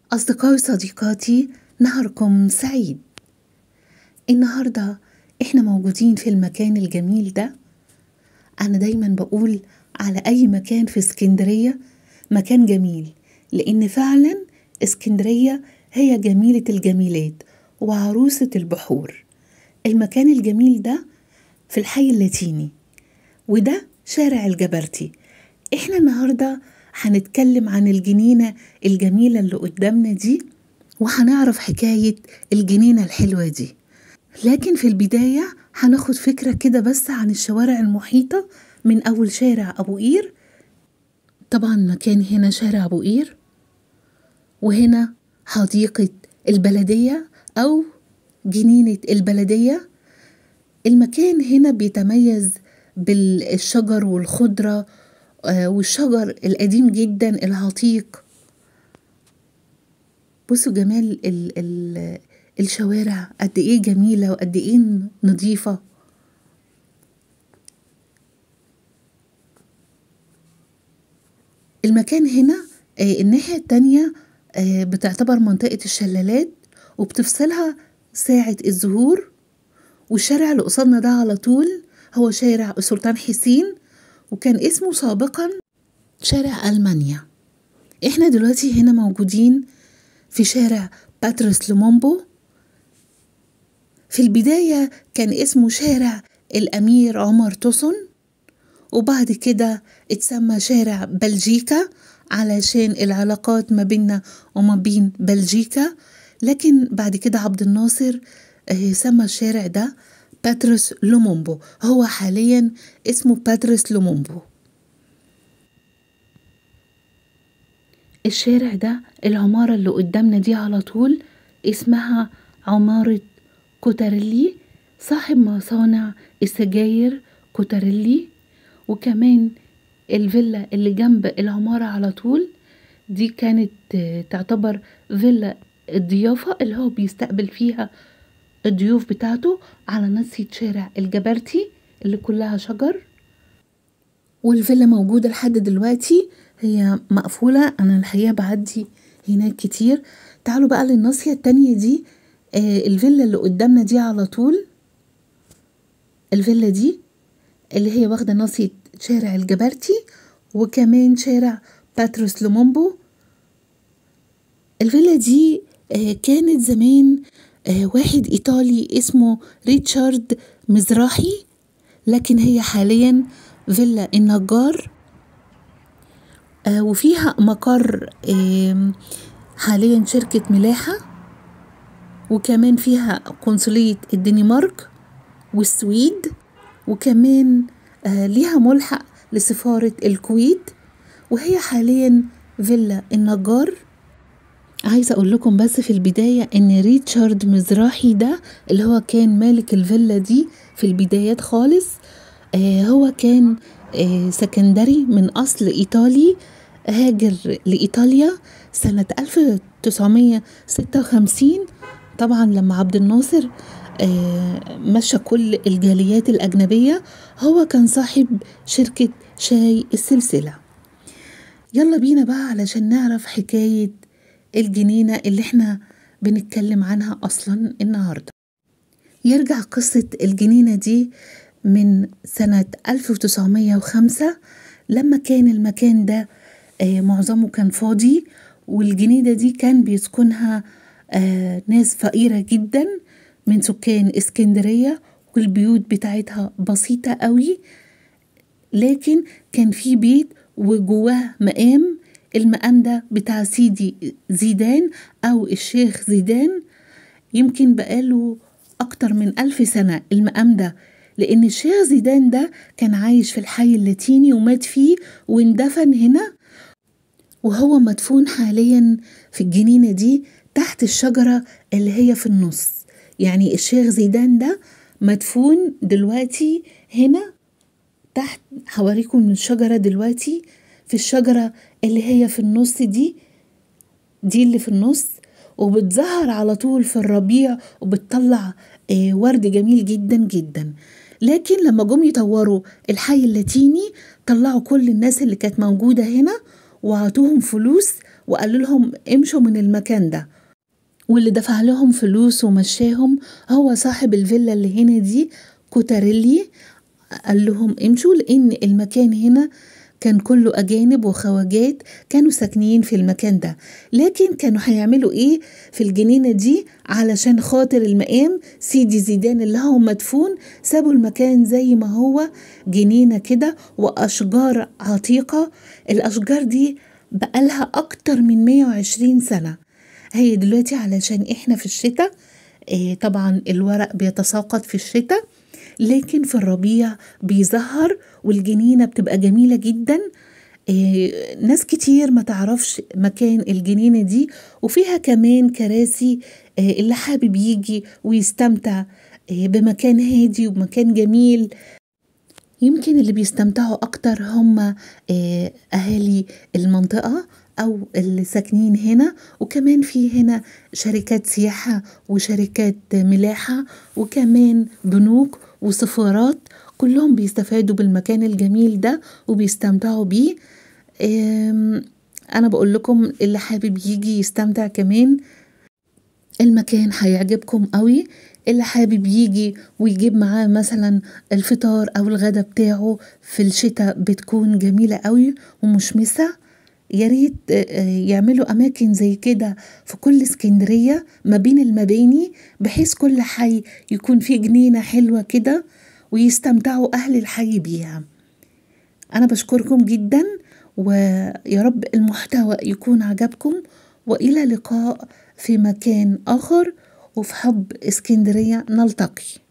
أصدقائي وصديقاتي نهاركم سعيد النهاردة إحنا موجودين في المكان الجميل ده أنا دايما بقول على أي مكان في اسكندرية مكان جميل لأن فعلا اسكندرية هي جميلة الجميلات وعروسة البحور المكان الجميل ده في الحي اللاتيني وده شارع الجبرتي احنا النهارده هنتكلم عن الجنينة الجميلة اللي قدامنا دي وهنعرف حكاية الجنينة الحلوة دي لكن في البداية هناخد فكرة كده بس عن الشوارع المحيطة من أول شارع أبو قير طبعا مكان هنا شارع أبو قير وهنا حديقة البلدية أو جنينة البلدية المكان هنا بيتميز بالشجر والخضرة آه، والشجر القديم جدا العتيق بصوا جمال ال ال الشوارع قد ايه جميلة وقد ايه نظيفة المكان هنا آه، الناحية التانية آه، بتعتبر منطقة الشلالات وبتفصلها ساعة الزهور والشارع اللي قصادنا ده على طول هو شارع السلطان حسين وكان اسمه سابقا شارع ألمانيا احنا دلوقتي هنا موجودين في شارع باتريس لومومبو في البداية كان اسمه شارع الأمير عمر توسون وبعد كده اتسمى شارع بلجيكا علشان العلاقات ما بيننا وما بين بلجيكا لكن بعد كده عبد الناصر آه، سمى الشارع ده باتريس لومومبو هو حاليا اسمه باتريس لومومبو الشارع ده العمارة اللي قدامنا دي على طول اسمها عمارة كوتاريلي صاحب مصانع السجاير كوتاريلي وكمان الفيلا اللي جنب العمارة على طول دي كانت آه، تعتبر فيلا الضيافة اللي هو بيستقبل فيها الضيوف بتاعته على ناصية شارع الجبرتي اللي كلها شجر والفيلا موجودة لحد دلوقتي هي مقفولة أنا الحقيقة بعدي هناك كتير تعالوا بقى للناصية التانية دي آه الفيلا اللي قدامنا دي على طول الفيلا دي اللي هي واخدة ناصية شارع الجبرتي وكمان شارع باتروس لومومبو الفيلا دي آه كانت زمان آه واحد إيطالي اسمه ريتشارد مزراحي لكن هي حاليا فيلا النجار آه وفيها مقر آم، حاليا شركة ملاحة وكمان فيها قنصلية الدنمارك والسويد وكمان آه ليها ملحق لسفارة الكويت وهي حاليا فيلا النجار عايزة أقول لكم بس في البداية إن ريتشارد مزراحي ده اللي هو كان مالك الفيلا دي في البدايات خالص آه هو كان آه سكندري من أصل إيطالي هاجر لإيطاليا سنة 1956 طبعا لما عبد الناصر آه مشى كل الجاليات الأجنبية هو كان صاحب شركة شاي السلسلة يلا بينا بقى علشان نعرف حكاية الجنينة اللي احنا بنتكلم عنها أصلا النهاردة يرجع قصة الجنينة دي من سنة 1905 لما كان المكان ده آه، معظمه كان فاضي والجنينة دي كان بيسكنها آه، ناس فقيرة جدا من سكان اسكندرية والبيوت بتاعتها بسيطة قوي لكن كان في بيت وجواه مقام المقام ده بتاع سيدي زيدان أو الشيخ زيدان يمكن بقاله أكتر من ألف سنة المقام ده لأن الشيخ زيدان ده كان عايش في الحي اللاتيني ومات فيه واندفن هنا وهو مدفون حاليا في الجنينة دي تحت الشجرة اللي هي في النص يعني الشيخ زيدان ده مدفون دلوقتي هنا تحت هوريكم من الشجرة دلوقتي في الشجرة اللي هي في النص دي دي اللي في النص وبتظهر على طول في الربيع وبتطلع آه، ورد جميل جدا جدا لكن لما جم يطوروا الحي اللاتيني طلعوا كل الناس اللي كانت موجودة هنا وعطوهم فلوس وقالوا لهم امشوا من المكان ده واللي دفع لهم فلوس ومشاهم هو صاحب الفيلا اللي هنا دي كوتاريلي قال لهم امشوا لان المكان هنا كان كله أجانب وخواجات كانوا ساكنين في المكان ده لكن كانوا هيعملوا إيه في الجنينة دي علشان خاطر المقام سيدي زيدان اللي هو مدفون سابوا المكان زي ما هو جنينة كده وأشجار عتيقة الأشجار دي بقالها أكتر من 120 سنة هي دلوقتي علشان إحنا في الشتاء إيه طبعا الورق بيتساقط في الشتاء لكن في الربيع بيزهر والجنينة بتبقى جميلة جدا إيه ناس كتير ما تعرفش مكان الجنينة دي وفيها كمان كراسي إيه اللي حابب يجي ويستمتع إيه بمكان هادي ومكان جميل يمكن اللي بيستمتعوا أكتر هم أهالي المنطقة أو اللي ساكنين هنا وكمان في هنا شركات سياحة وشركات ملاحة وكمان بنوك وسفارات كلهم بيستفادوا بالمكان الجميل ده وبيستمتعوا بيه أنا بقول لكم اللي حابب يجي يستمتع كمان المكان هيعجبكم قوي اللي حابب يجي ويجيب معاه مثلا الفطار او الغدا بتاعه في الشتاء بتكون جميلة قوي ومشمسة يا ريت يعملوا اماكن زي كده في كل اسكندريه ما بين المباني بحيث كل حي يكون فيه جنينه حلوه كده ويستمتعوا اهل الحي بيها انا بشكركم جدا ويا رب المحتوى يكون عجبكم والى لقاء في مكان اخر وفي حب اسكندريه نلتقي